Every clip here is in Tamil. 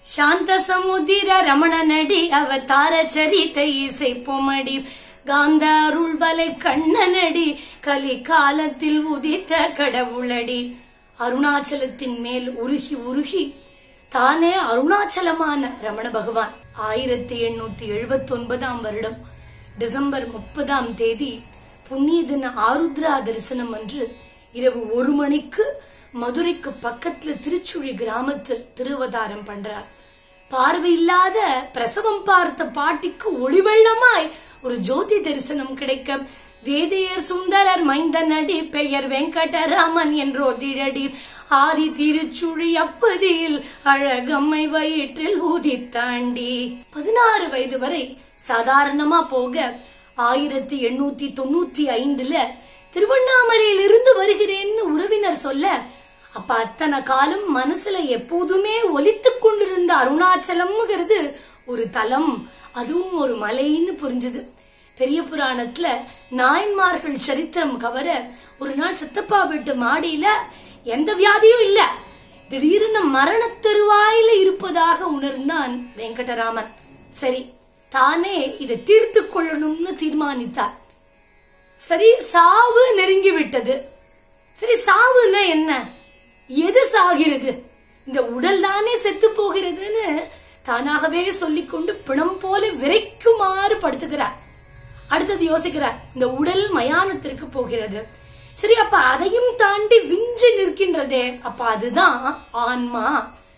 ಶಾಂತ ಸಮುದಿರ ರಮಣನಡಿ ಅವತಾರ ಚರಿತ இசைப்போமடி காந்த அருள்வலை கண்ணனடி கலி காலத்தில் உதித்த கடவுளடி அருணாச்சலத்தின் மேல் உருகி உருகி தானே அருணாச்சலமான ரமண பகவான் ஆயிரத்தி எண்ணூத்தி எழுபத்தி ஒன்பதாம் வருடம் டிசம்பர் முப்பதாம் தேதி புண்ணிய தின ஆருத்ரா தரிசனம் அன்று இரவு ஒரு மணிக்கு மதுரைக்கு பக்கத்துல திருச்சுழி கிராமத்தில் திருவதாரம் பண்றார் பார்வையில்லாத பிரசவம் பார்த்த பாட்டிக்கு ஒளிவெள்ளமாய் ஒரு ஜோதி தரிசனம் கிடைக்க வேதியர் சுந்தரர் மைந்தனடி பெயர் வெங்கடராமன் என்றோதிழடி ஆதி திருச்சுழி அப்பதியில் அழகம்மை வயிற்றில் ஊதித்தாண்டி பதினாறு வயது வரை சாதாரணமா போக ஆயிரத்தி எண்ணூத்தி தொண்ணூத்தி ஐந்துல திருவண்ணாமலையில் இருந்து வருகிறேன்னு உறவினர் சொல்ல அப்ப அத்தனை காலம் மனசுல எப்போதுமே ஒலித்துக் கொண்டிருந்த அருணாச்சலம்ங்கிறது ஒரு தலம் அதுவும் ஒரு மலைன்னு புரிஞ்சுது பெரிய புராணத்துல நாயன்மார்கள் சரித்திரம் கவர ஒரு நாள் சித்தப்பா வீட்டு மாடியில எந்த வியாதியும் இல்ல திடீர்னு மரணத்தருவாயில இருப்பதாக உணர்ந்தான் வெங்கடராமன் சரி தானே இதை தீர்த்து கொள்ளணும்னு தீர்மானித்தார் சரி சாவு நெருங்கி விட்டது சரி சாவுன்னா என்ன எது சாகிறது இந்த உடல் தானே செத்து போகிறதுன்னு தானாகவே சொல்லிக்கொண்டு பிணம் போல விரைக்குமாறு படுத்துக்கிறார் அடுத்தது யோசிக்கிறார் இந்த உடல் மயானத்திற்கு போகிறது சரி அப்ப அதையும் தாண்டி விஞ்சு நிற்கின்றதே அப்ப அதுதான் ஆன்மா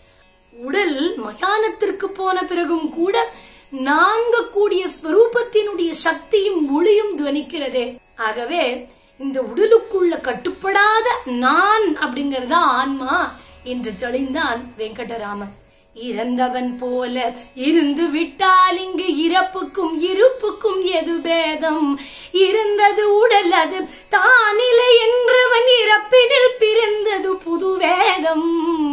உடல் மயானத்திற்கு போன பிறகும் கூட நான்கக்கூடிய ஸ்வரூபத்தினுடைய சக்தியும் ஒளியும் துவனிக்கிறதே ஆகவே இந்த உடலுக்குள்ள கட்டுப்படாத நான் அப்படிங்கறதா ஆன்மா என்று தெளிந்தான் வெங்கடராமன் இறந்தவன் போல இருந்து விட்டால் இங்கு இறப்புக்கும் இருப்புக்கும் எது பேதம் இருந்தது உடல் அது தானிலை என்றவன் இறப்பினில் பிறந்தது புது வேதம்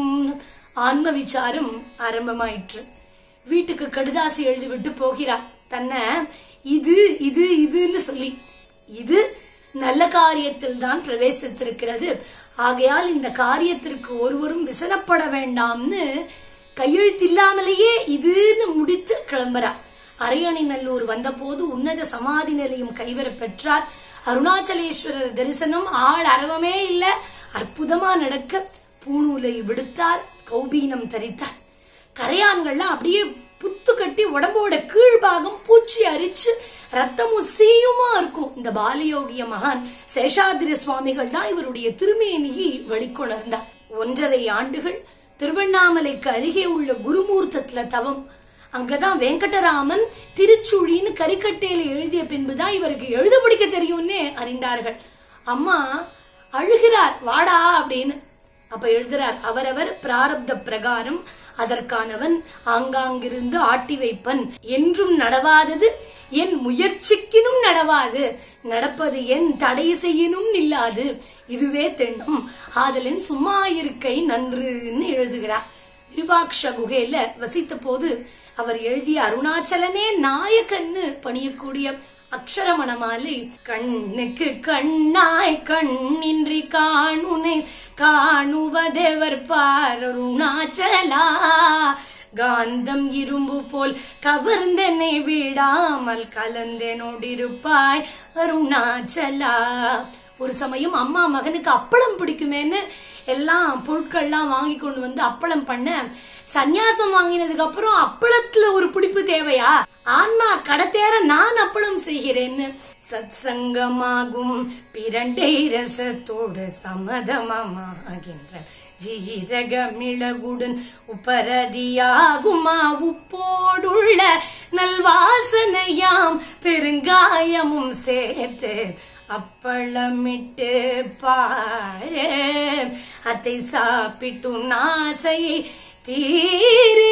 ஆன்ம விசாரம் ஆரம்பமாயிற்று வீட்டுக்கு கடுதாசி எழுதிவிட்டு போகிறார் தன்னை இது இது இதுன்னு சொல்லி இது நல்ல காரியத்தில் தான் பிரவேசித்திருக்கிறது ஆகையால் இந்த காரியத்திற்கு ஒருவரும் விசனப்பட வேண்டாம்னு கையெழுத்தில்லாமலேயே இதுன்னு முடித்து கிளம்புறார் அரையணி நல்லூர் வந்தபோது உன்னத சமாதி நிலையம் கைவர பெற்றார் அருணாச்சலேஸ்வரர் தரிசனம் ஆள் அரவமே இல்ல அற்புதமா நடக்க பூணூலை விடுத்தார் கௌபீனம் தரித்தார் கரையான்கள்லாம் அப்படியே புத்து கட்டி உடம்போட கீழ்பாகம் பூச்சி அரிச்சு ரத்தமும் சீயுமா இருக்கும் இந்த பாலயோகிய மகான் சேஷாதிரி சுவாமிகள் தான் இவருடைய திருமேனியை வெளிக்கொணர்ந்தார் ஒன்றரை ஆண்டுகள் திருவண்ணாமலைக்கு அருகே உள்ள குருமூர்த்தத்துல தவம் அங்கதான் வெங்கடராமன் திருச்சுழின்னு கரிக்கட்டையில எழுதிய பின்புதான் இவருக்கு எழுத படிக்க தெரியும்னு அறிந்தார்கள் அம்மா அழுகிறார் வாடா அப்படின்னு அப்ப எழுதுறார் அவரவர் பிராரப்த பிரகாரம் அதற்கானவன் ஆங்காங்கிருந்து ஆட்டி வைப்பன் என்றும் நடவாதது என் முயற்சிக்கினும் நடவாது நடப்பது என் தடை செய்யினும் நில்லாது இதுவே தென்னம் ஆதலின் சும்மா இருக்கை நன்றுன்னு எழுதுகிறார் விருபாக்ஷ குகையில வசித்த போது அவர் எழுதிய அருணாச்சலனே நாயக்கன்னு பணியக்கூடிய அக்ஷரமணமாலை கண்ணுக்கு கண்ணாய் கண்ணின்றி காணுனை காணுவதேவர் பார் அருணாச்சலா காந்தம் இரும்பு போல் கவர்ந்தனை விடாமல் கலந்தனோடிருப்பாய் அருணாச்சலா ஒரு சமயம் அம்மா மகனுக்கு அப்பளம் பிடிக்குமேன்னு எல்லாம் பொருட்கள்லாம் வாங்கி கொண்டு வந்து அப்பளம் பண்ண சந்நியாசம் வாங்கினதுக்கு அப்புறம் அப்பளத்துல ஒரு பிடிப்பு தேவையா ஆன்மா கடத்தேற நான் அப்பளம் செய்கிறேன்னு சத் சங்கமாகும் பிரண்டை ரசத்தோடு சமதமமாகின்ற ஜீரக மிளகுடன் உபரதியாகுமா உப்போடுள்ள நல்வாசனையாம் பெருங்காயமும் சேர்த்து அப்பளமிட்டு பாரு அத்தை சாப்பிட்டு நாசையை தீரு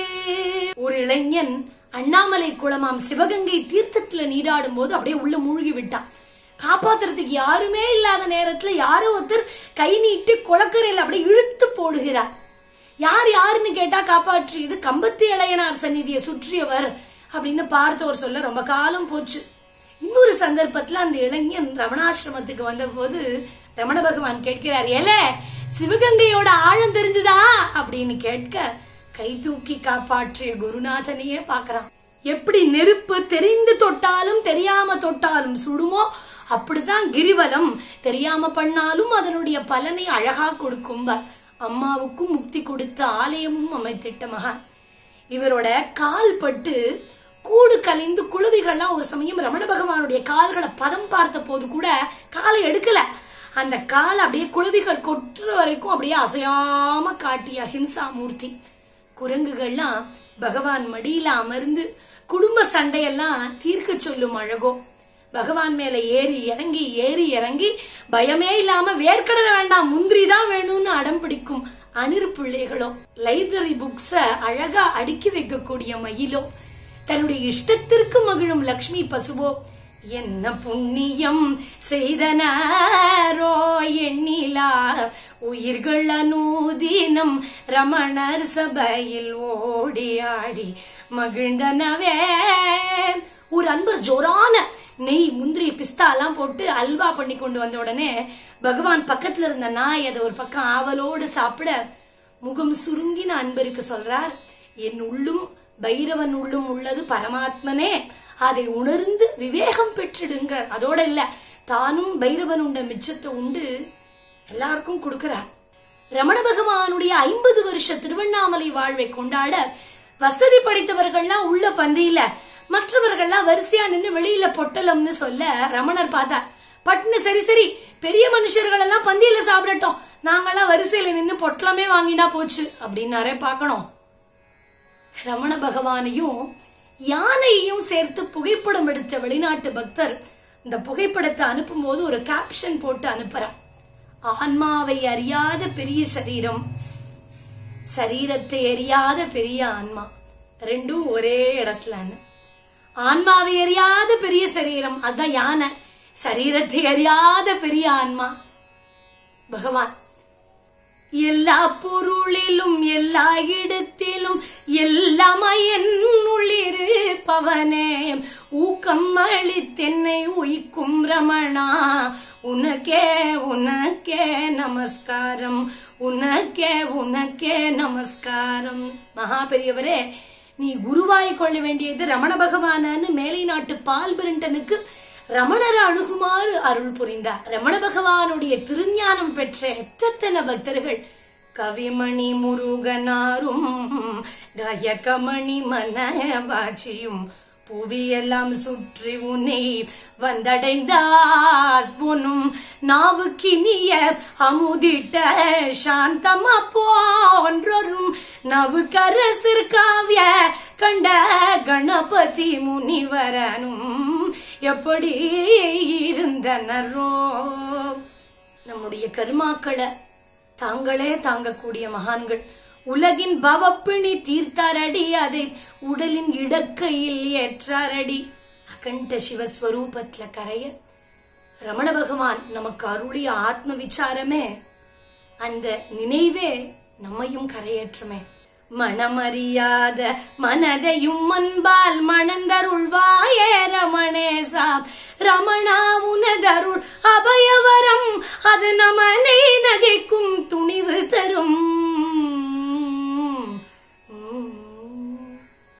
ஒரு இளைஞன் அண்ணாமலை குளமாம் சிவகங்கை தீர்த்தத்துல நீராடும் போது அப்படியே உள்ள மூழ்கி விட்டான் காப்பாத்துறதுக்கு யாருமே இல்லாத நேரத்துல யாரோ ஒருத்தர் கை நீட்டி குளக்கரையில் அப்படியே இழுத்து போடுகிறார் யார் யாருன்னு கேட்டா காப்பாற்றியது கம்பத்தி இளையனார் சந்நிதியை சுற்றியவர் அப்படின்னு பார்த்தவர் சொல்ல ரொம்ப காலம் போச்சு இன்னொரு சந்தர்ப்பத்துல அந்த இளைஞன் ரமணாசிரமத்துக்கு வந்த போது ரமண பகவான் கேட்கிறார் ஏல சிவகங்கையோட ஆழம் தெரிஞ்சுதா அப்படின்னு கேட்க கை தூக்கி காப்பாற்றிய குருநாதனையே பார்க்கறான் எப்படி நெருப்பு தெரிந்து தொட்டாலும் தெரியாம தொட்டாலும் சுடுமோ அப்படிதான் கிரிவலம் தெரியாம பண்ணாலும் அதனுடைய பலனை அழகா கொடுக்கும்பார் அம்மாவுக்கும் முக்தி கொடுத்த ஆலயமும் அமைத்திட்ட மகான் இவரோட கால் பட்டு கூடு கலைந்து குழுவிகள்லாம் ஒரு சமயம் ரமண பகவானுடைய கால்களை பதம் பார்த்த போது கூட காலை எடுக்கல அந்த கால் அப்படியே குழுவிகள் கொட்டுற வரைக்கும் அப்படியே அசையாம காட்டிய அஹிம்சா மூர்த்தி குரங்குகள்லாம் பகவான் மடியில அமர்ந்து குடும்ப சண்டையெல்லாம் தீர்க்க சொல்லும் அழகோ பகவான் மேல ஏறி இறங்கி ஏறி இறங்கி பயமே இல்லாம வேர்க்கடலை வேண்டாம் முந்திரி தான் வேணும்னு அடம் பிடிக்கும் அனிர் பிள்ளைகளோ லைப்ரரி புக்ஸ அழகா அடுக்கி வைக்கக்கூடிய மயிலோ தன்னுடைய இஷ்டத்திற்கு மகிழும் லக்ஷ்மி பசுவோ என்ன புண்ணியம் செய்தனாரோ எண்ணிலா உயிர்கள் அனூதீனம் ரமணர் சபையில் ஓடி ஆடி மகிழ்ந்தனவே ஒரு அன்பர் ஜோரான நெய் முந்திரி பிஸ்தா எல்லாம் போட்டு அல்வா பண்ணி கொண்டு வந்த உடனே பகவான் பக்கத்துல இருந்த நாய் அதை ஒரு பக்கம் ஆவலோடு சாப்பிட முகம் சுருங்கின அன்பருக்கு சொல்றார் என் உள்ளும் பைரவன் உள்ளும் உள்ளது பரமாத்மனே அதை உணர்ந்து விவேகம் பெற்றிடுங்க அதோட இல்ல தானும் பைரவன் உண்ட மிச்சத்தை உண்டு எல்லாருக்கும் கொடுக்கிறார் ரமண பகவானுடைய ஐம்பது வருஷ திருவண்ணாமலை வாழ்வை கொண்டாட வசதி படைத்தவர்கள்லாம் உள்ள பந்தியில மற்றவர்கள்லாம் வரிசையா நின்னு வெளியில பொட்டலம்னு சொல்ல ரமணர் பார்த்தார் பட்டுன்னு சரி சரி பெரிய மனுஷர்கள் எல்லாம் பந்தியில சாப்பிடட்டும் நாங்கெல்லாம் வரிசையில நின்னு பொட்டலமே வாங்கினா போச்சு அப்படின்னாரே பார்க்கணும் ரமண பகவானையும் யானையையும் சேர்த்து புகைப்படம் எடுத்த வெளிநாட்டு பக்தர் இந்த புகைப்படத்தை அனுப்பும் போது ஒரு கேப்ஷன் போட்டு அனுப்புறார் ஆன்மாவை அறியாத பெரிய சரீரம் சரீரத்தை அறியாத பெரிய ஆன்மா ரெண்டும் ஒரே இடத்துலன்னு ஆன்மாவை அறியாத பெரிய சரீரம் அதான் யானை சரீரத்தை அறியாத பெரிய ஆன்மா பகவான் எல்லா பொருளிலும் எல்லா இடத்திலும் எல்லாமாய் என்னுள்ளிருப்பவனே ஊக்கம் அளித்தென்னை உயிக்கும் ரமணா உனக்கே உனக்கே நமஸ்காரம் உனக்கே உனக்கே நமஸ்காரம் மகா பெரியவரே நீ குருவாய் கொள்ள வேண்டியது ரமண பகவானு மேலை நாட்டு பால் பிரண்டனுக்கு ரமணரை அணுகுமாறு அருள் புரிந்தார் ரமண பகவானுடைய திருஞானம் பெற்ற எத்தனை பக்தர்கள் கவிமணி முருகனாரும் கயகமணி மனவாச்சியும் புவியெல்லாம் சுற்றி உன்னை வந்தடைந்தாஸ் பொன்னும் நாவுக்கினிய அமுதிட்ட சாந்தமா போன்றொரும் நவுக்கரசர் காவிய கண்ட கணபதி முனிவரனும் எப்படி இருந்தனரோ நம்முடைய கருமாக்களை தாங்களே தாங்கக்கூடிய மகான்கள் உலகின் பவப்பிணி தீர்த்தாரடி அதை உடலின் இடக்கையில் ஏற்றாரடி அகண்ட சிவஸ்வரூபத்துல கரைய ரமண பகவான் நமக்கு அருளிய ஆத்ம விசாரமே அந்த நினைவே நம்மையும் கரையேற்றுமே மனமறியாத மனதையும் அன்பால் மணந்தருள்வாயே ரமணேசா ரமணா உனதருள் அபயவரம் அது நமனை நகைக்கும் துணிவு தரும்